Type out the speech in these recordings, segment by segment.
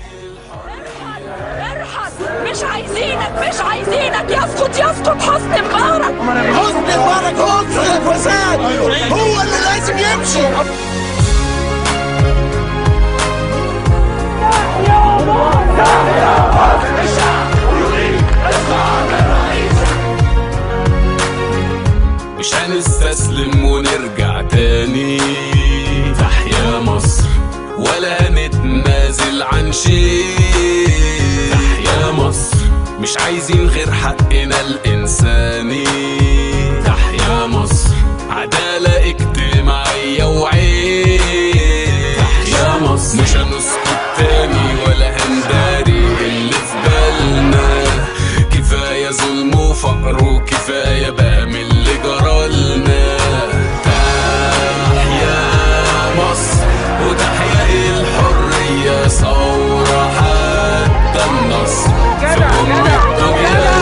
ارحل مش عايزينك مش عايزينك يسقط يسقط حسني مبارك حسني مبارك هو الفساد هو اللي لازم يمشي مش هنستسلم ونرجع تاني تحيا مصر ولا نتنازل عن شيء تحيا مصر مش عايزين غير حقنا الإنساني تحيا مصر عدالة اجتماعية وعين تحيا مصر مش هنسكت تاني ولا هنداري اللي في بالنا كفاية ظلم وفقر وكفاية بقى من اللي جرالنا تحيا مصر وتحيا الحرية ثورة حتى النصر في أم الدنيا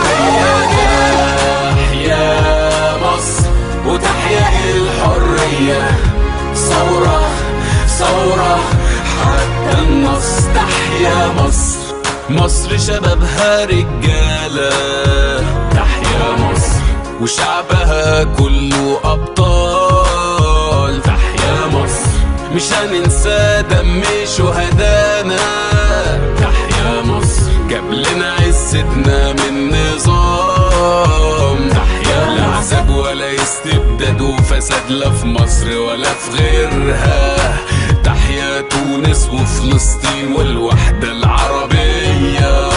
تحيا مصر وتحيا الحرية ثورة ثورة حتى النصر تحيا مصر مصر شبابها رجالة تحيا مصر وشعبها كله أبطال تحيا مصر مش هننسى دم شهدانا تحيا مصر جاب لنا عزتنا من نظام تحيا لا عذاب ولا استبداد وفساد لا في مصر ولا في غيرها تحيا تونس وفلسطين والوحدة العربية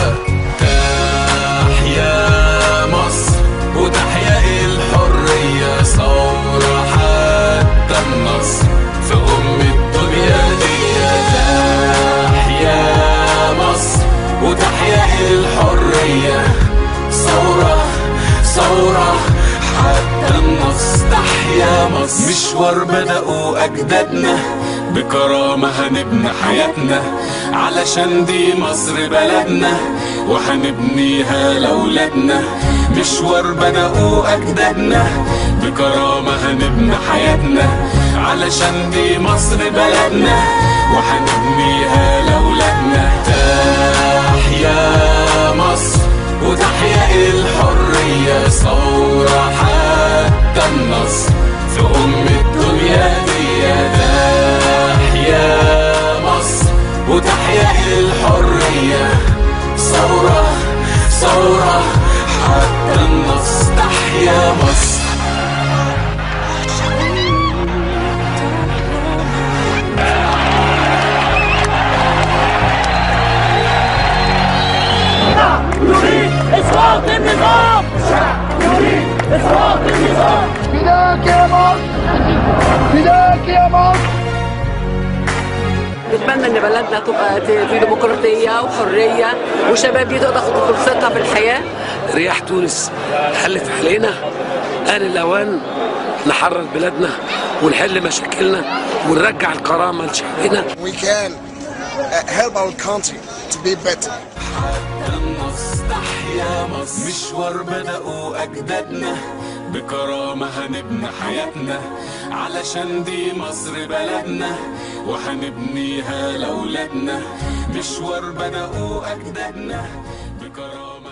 تحيا مصر وتحيا الحرية ثورة حتى النصر في أم الدنيا دي تحيا مصر وتحيا الحرية ثورة ثورة حتى النصر تحيا مصر مشوار بدأوا أجدادنا بكرامة هنبني حياتنا علشان دي مصر بلدنا وهنبنيها لأولادنا مشوار بدأوا أجدادنا بكرامة هنبني حياتنا علشان دي مصر بلدنا وهنبنيها لأولادنا تحيا مصر وتحيا الحرية ثورة حتى النصر في أم الدنيا دي تحيا مصر وتحيا الحرية ثورة ثورة حتى النصر تحيا مصر نريد اسقاط النظام نريد اسقاط النظام فداك يا مصر فداك يا مصر نتمنى ان بلدنا تبقى في ديمقراطيه وحريه وشباب دي تقدر تاخد فرصتها في الحياه رياح تونس حلت علينا آن الأوان نحرر بلادنا ونحل مشاكلنا ونرجع الكرامة لشعبنا We can uh, help our country to be better حتى النصر تحيا مصر مشوار بدأوا أجدادنا بكرامة هنبني حياتنا علشان دي مصر بلدنا وهنبنيها لأولادنا مشوار بدأوا أجدادنا بكرامة